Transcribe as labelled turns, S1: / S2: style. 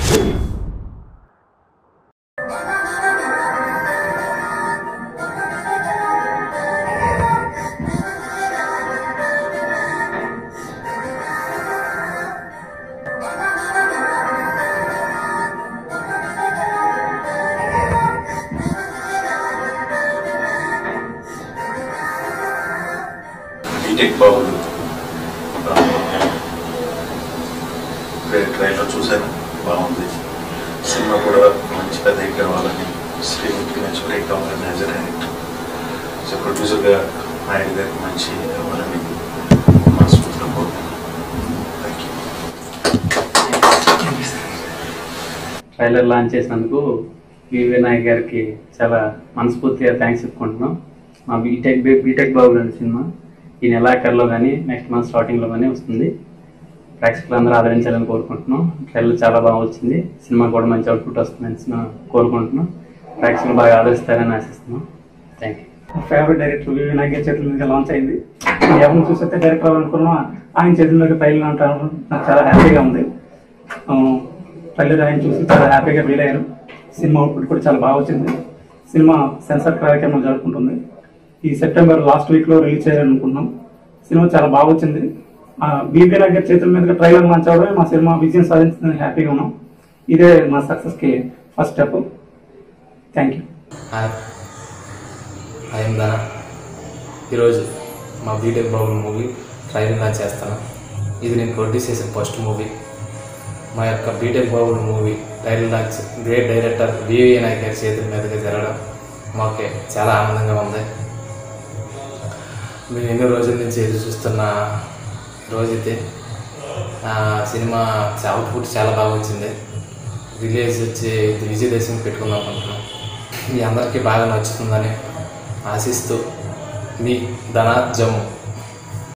S1: BTech బాబులు trailer చూశాను బాగుంది సినిమా కూడా మంచి పెద్ద హిట్ అవ్వాలని శ్రీముఖి మంచి బ్రేక్ అవ్వాలని యాజ్ అ డైరెక్టర్ సో ప్రొడ్యూసర్గా నాయుడు గారికి మంచి అవ్వాలని మనస్ఫూర్తిగా కోరుకుంటున్నాను థ్యాంక్ యూ
S2: ట్రైలర్ లాంచ్ చేసినందుకు వి వినాయక్ గారికి చాలా మనస్ఫూర్తిగా థ్యాంక్స్ చెప్పుకుంటున్నాం మా బీటెక్ బీటెక్ బాబు అనే సినిమా ఈ నెలాఖరులో కానీ నెక్స్ట్ మంత్ స్టార్టింగ్లో కానీ వస్తుంది ప్రేక్షకులందరూ ఆదరించాలని కోరుకుంటున్నాం ట్రైలర్ చాలా బాగా వచ్చింది సినిమా కూడా మంచి అవుట్పుట్ వస్తుందని సినిమా కోరుకుంటున్నాం ప్రేక్షకులు బాగా ఆదరిస్తారని ఆశిస్తున్నాం thank you
S3: favourite director V Vinayak గారి చేతుల మీదుగా లాంచ్ అయింది ఎవరిని చూస్తే డైరెక్టర్ అవ్వాలనుకున్నా ఆయన చేతుల మీద ట్రైలర్ అంటాను నాకు చాలా హ్యాపీగా ఉంది ట్రైలర్ ఆయన చూసి చాలా హ్యాపీగా ఫీల్ అయ్యాను సినిమా అవుట్పుట్ కూడా చాలా బాగా వచ్చింది సినిమా సెన్సార్ కార్యక్రమం జరుపుకుంటుంది ఈ సెప్టెంబర్ లాస్ట్ వీక్లో రిలీజ్ చేయాలనుకున్నాం సినిమా చాలా బాగా వచ్చింది వి వినాయక్ గారి చేతుల మీదుగా ట్రైలర్ లాంచ్ అవ్వడమే మా సినిమా విజయం సాధించిందని హ్యాపీగా ఉన్నాం ఇదే మా సక్సెస్కి first step thank you
S4: hi I'm Dhana ఈరోజు మా BTech Babu movie trailer launch చేస్తాను ఇది నేను ప్రొడ్యూస్ చేసిన ఫస్ట్ మూవీ మా యొక్క బీటెక్ బాబుల్ movie title launch great director VV Nayak గారి చేతుల మీదుగా జరగడం మాకు చాలా ఆనందంగా ఉంది మేము ఎన్నో రోజుల నుంచి ఎదురు చూస్తున్న రోజైతే ఆ, సినిమా అవుట్పుట్ చాలా బాగా వచ్చింది రిలీజ్ వచ్చి విజయదశమి పెట్టుకుందాం అనుకుంటున్నాం మీ అందరికీ బాగా నచ్చుతుందని ఆశిస్తూ మీ ధన జమ్ము